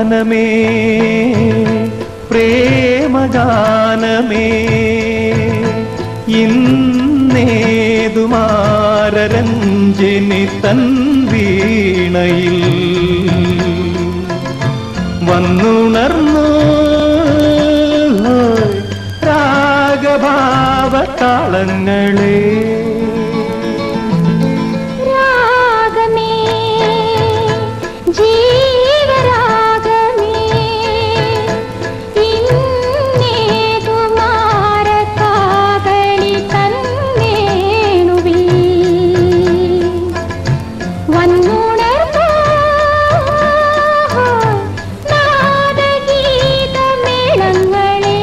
ഗാനമേ പ്രേമഗാനമേ ഇന്നേതുമാരഞ്ജിനി തൻ വീണയിൽ വന്നുണർന്നു രാഗഭാവതാളങ്ങളെ രാഗമേ ജീവരാഗമേ ഇന്നേതു മാരകാകളി തന്നേണുവിൽ വന്നുണർന്നു നാദഗീതമേളങ്ങളെ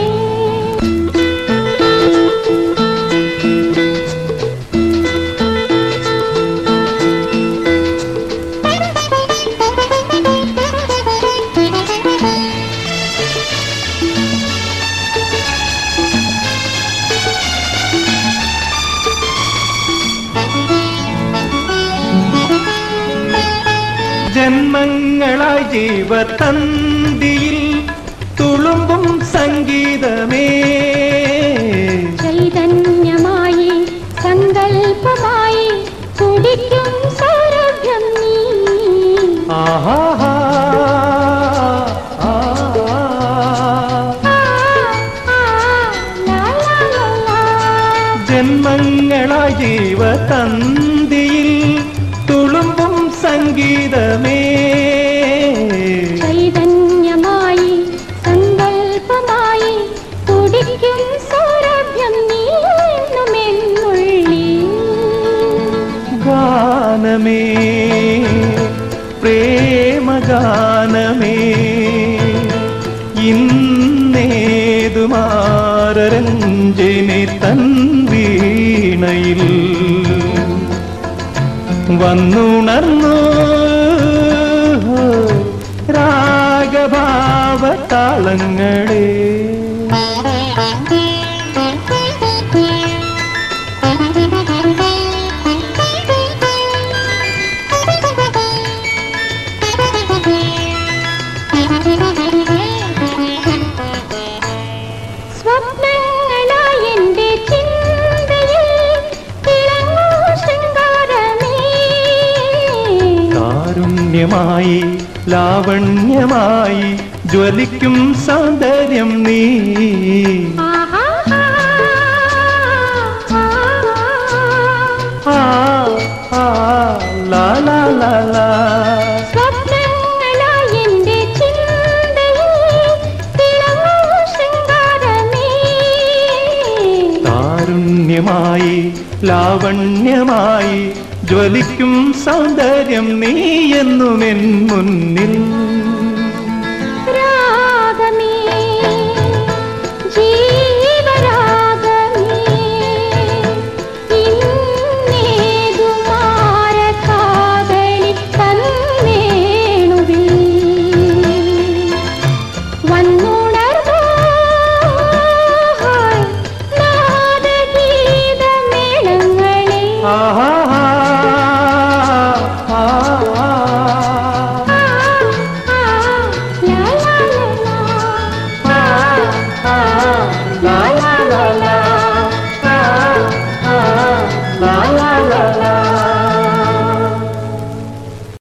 ജന്മങ്ങളായി ജീവതന്തിയിൽ തുളുമ്പും സംഗീതമേ ചൈതന്യമായി സങ്കൽപ്പമായി കുടിക്കും സൗരഭ്യം നീ ആഹാഹാ. ആ, ആ, ആ, ലാ, ലാ, ലാ, ലാ. ജന്മങ്ങളായി ജീവതന്തിയിൽ തുളുമ്പും സംഗീതമേ ചൈതന്യമായി സങ്കൽപ്പമായി കുടിക്കും സൗരഭ്യം നീ എന്നുമെന്നുള്ളി ഗാനമേ പ്രേമഗാനമേ ഇന്നേതുമാരഞ്ജിനി തൻ വീണയിൽ വന്നുണർന്നു രാഗഭാവതാളങ്ങളെ സ്വപ്നങ്ങളായി എൻ്റെ ചിന്തയിൽ തിളങ്ങൂ ശൃംഗാരമേ കാരുണ്യമായി ലാവണ്യമായി ജ്വലിക്കും സൗന്ദര്യം നീ ആഹാ ആ ആ ലാ ലാ ലാ ലാ സ്വപ്നങ്ങളായി എൻ്റെ ചിന്തയിൽ തിളങ്ങൂ ശൃംഗാരമേ കാരുണ്യമായി ലാവണ്യമായി ജ്വലിക്കും സൗന്ദര്യം നീ എന്നുമെൻ മുന്നിൽ